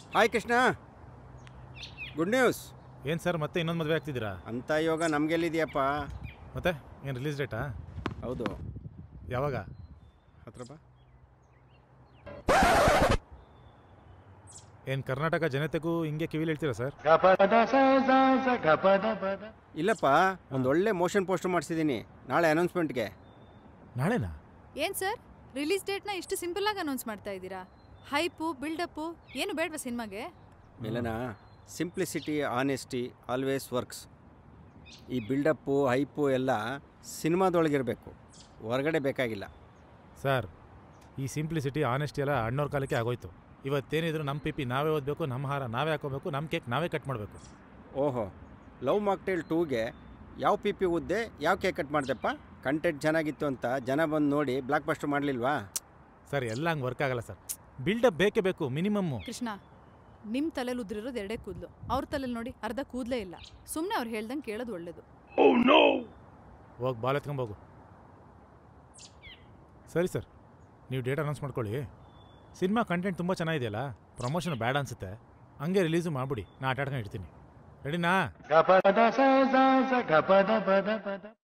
hi Krishna good news ಏನು sir ಮತ್ತೆ ಇನ್ನೊಂದು ಮದುವೆ ಆಗ್ತಿದ್ದೀರಾ ಅಂಥ ಯೋಗ ನಮಗೆಲ್ಲಿದೆಯಪ್ಪ ಮತ್ತೆ ಏನು ರಿಲೀಸ್ ಡೇಟಾ ಹೌದು ಯಾವಾಗ ಹತ್ರ ಬಾ ಏನು ಕರ್ನಾಟಕ ಜನತೆಗೂ ಹಿಂಗೆ ಕಿವಿಲಿ ಹೇಳ್ತೀರಾ ಸರ್ ಇಲ್ಲಪ್ಪ ಒಂದು ಒಳ್ಳೆ ಮೋಷನ್ ಪೋಸ್ಟರ್ ಮಾಡಿಸಿದ್ದೀನಿ ನಾಳೆ ಅನೌನ್ಸ್ಮೆಂಟ್ಗೆ ನಾಳೆನಾ ಏನ್ ಸರ್ ರಿಲೀಸ್ ಡೇಟ್ನ ಇಷ್ಟು ಸಿಂಪಲ್ ಆಗಿ ಅನೌನ್ಸ್ ಮಾಡ್ತಾ ಇದ್ದೀರಾ ಹೈಪು ಬಿಲ್ಡಪ್ಪು ಏನು ಬೇಡವಾ ಸಿನಿಮಾಗೆ Milana simplicity honesty always works ಈ ಬಿಲ್ಡಪ್ಪು ಹೈಪು ಎಲ್ಲ ಸಿನಿಮಾದೊಳಗಿರಬೇಕು ಹೊರಗಡೆ ಬೇಕಾಗಿಲ್ಲ ಸರ್ ಈ ಸಿಂಪ್ಲಿಸಿಟಿ ಆನೆಸ್ಟಿ ಎಲ್ಲ ಅಣ್ಣವ್ರ ಕಾಲಕ್ಕೆ ಆಗೋಯ್ತು ಇವತ್ತೇನಿದ್ರು ನಮ್ಮ ಪಿಪಿ ನಾವೇ ಓದಬೇಕು ನಮ್ಮ ಹಾರ ನಾವೇ ಹಾಕೋಬೇಕು ನಮ್ಮ ಕೇಕ್ ನಾವೇ ಕಟ್ ಮಾಡಬೇಕು ಓಹೋ ಲವ್ ಮಾಕ್ಟೇಲ್ ಟೂಗೆ ಯಾವ ಪಿ ಪಿ ಉದ್ದೆ ಯಾವ ಕೇಕ್ ಕಟ್ ಮಾಡ್ದೆಪ್ಪ ಕಂಟೆಂಟ್ ಚೆನ್ನಾಗಿತ್ತು ಅಂತ ಜನ ಬಂದು ನೋಡಿ ಬ್ಲಾಕ್ ಬಸ್ಟರ್ ಮಾಡಲಿಲ್ವಾ ಸರ್ ಎಲ್ಲ ಹಂಗೆ ವರ್ಕ್ ಆಗಲ್ಲ ಸರ್ ಬಿಲ್ಡಪ್ ಬೇಕೇ ಬೇಕು ಮಿನಿಮಮ್ಮು ಕೃಷ್ಣ ನಿಮ್ಮ ತಲೆಯಲ್ಲಿ ಉದ್ರಿರೋದು ಎರಡೇ ಕೂದಲು ಅವ್ರ ತಲೆಯಲ್ಲಿ ನೋಡಿ ಅರ್ಧ ಕೂದಲೇ ಇಲ್ಲ ಸುಮ್ಮನೆ ಅವ್ರು ಹೇಳ್ದಂಗೆ ಕೇಳೋದು ಒಳ್ಳೇದು ಹೋಗಿ ಬಾಲ್ ಎತ್ಕೊಂಬೋಗು ಸರಿ ಸರ್ ನೀವು ಡೇಟ್ ಅನೌನ್ಸ್ ಮಾಡ್ಕೊಳ್ಳಿ ಸಿನಿಮಾ ಕಂಟೆಂಟ್ ತುಂಬ ಚೆನ್ನಾಗಿದೆಯಲ್ಲ ಪ್ರಮೋಷನ್ ಬೇಡ ಅನ್ಸುತ್ತೆ ಹಂಗೆ ರಿಲೀಸು ಮಾಡ್ಬಿಡಿ ನಾ ಆಟ ಆಡ್ಕೊಂಡು ಇಡ್ತೀನಿ ರೆಡಿನಾ